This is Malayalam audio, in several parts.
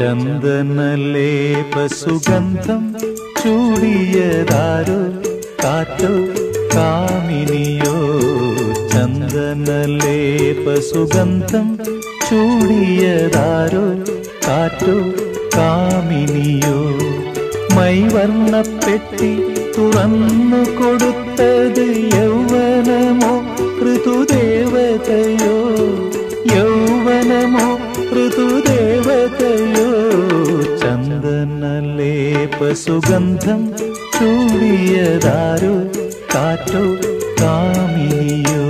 ചന്ദനലേപ സുഗന്ധം ചൂടിയതാരോ കാറ്റോ കാമിനിയോ ചന്ദനലേപ സുഗന്ധം ചൂടിയതാരോ കാറ്റോ കാമിനിയോ മൈവർണ്ണപ്പെട്ടി തുറന്നു കൊടുത്തത് യൗവനമോ ഋതുദേവതയോ യൗവനമോ ഋതുദേവതയോ ചന്ദനലേപ സുഗന്ധം ചൂടിയതാരോ കാറ്റോ കാമിനിയോ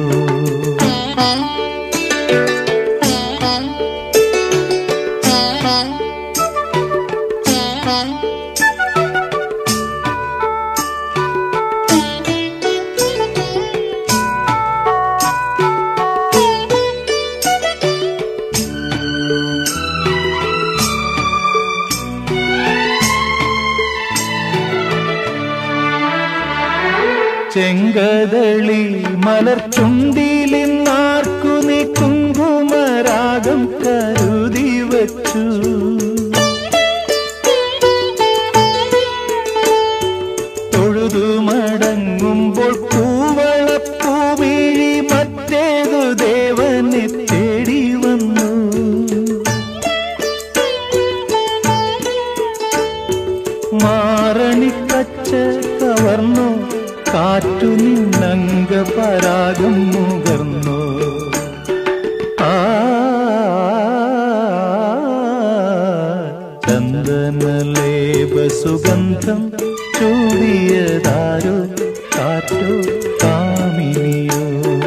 ചെങ്കതളി മലർച്ചുണ്ടിലിന്നാർക്കു നീ കുങ്കുമരാഗം കരുതി വച്ചു തൊഴുതു മടങ്ങുമ്പോൾ പൂവളപ്പൂവിഴി മറ്റേതു ദേവനെ തേടി വന്നു മാറണിക്കച്ച കവർന്നു കാറ്റു നിന്നംഗ പരാഗം മുകർന്നു ആ ചന്ദനലേപ സുഗന്ധം ചൂടിയതാരോ കാറ്റോ കാമിനിയോ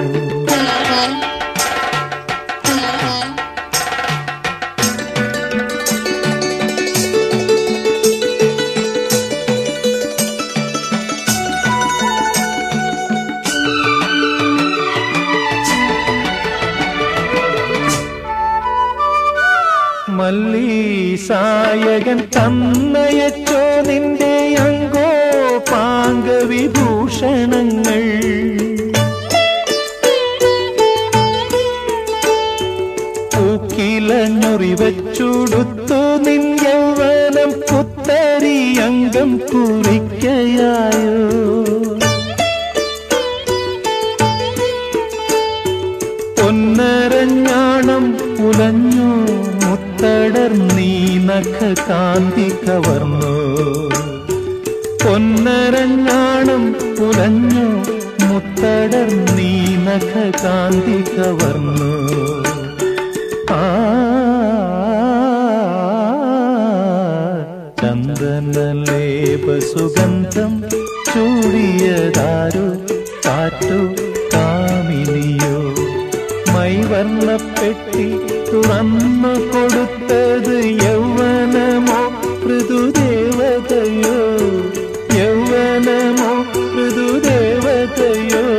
മല്ലീസായകൻ തന്നയച്ചോ നിന്റെ അങ്കോ പാങ്കവിഭൂഷണങ്ങൾ പൂക്കിലഞ്ഞുറിവച്ചുടുത്തു നിൻ യൗവനം പുത്തരി അംഗം കുറിക്കയായോ പൊന്നരഞ്ഞാണം ഉലഞ്ഞു മുത്തടർ നീ നഖ കാന്തി കവർന്നു പൊന്നരഞ്ഞാണം ഉലഞ്ഞു മുത്തടർ നീ നഖ കാന്തി കവർന്നു ആ ചന്ദനലേപ സുഗന്ധം ചൂടിയതാരോ കാറ്റോ കാമിനിയോ മൈവർണ്ണപ്പെട്ടി തുറന്നു കൊടുത്തത് യൗവനമോ ഋതുദേവതയോ യൗവനമോ ഋതുദേവതയോ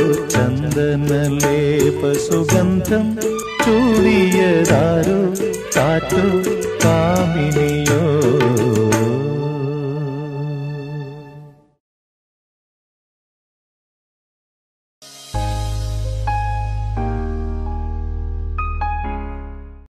ചന്ദനലേപ സുഗന്ധം ചൂടിയതാരോ കാറ്റോ കാമിനി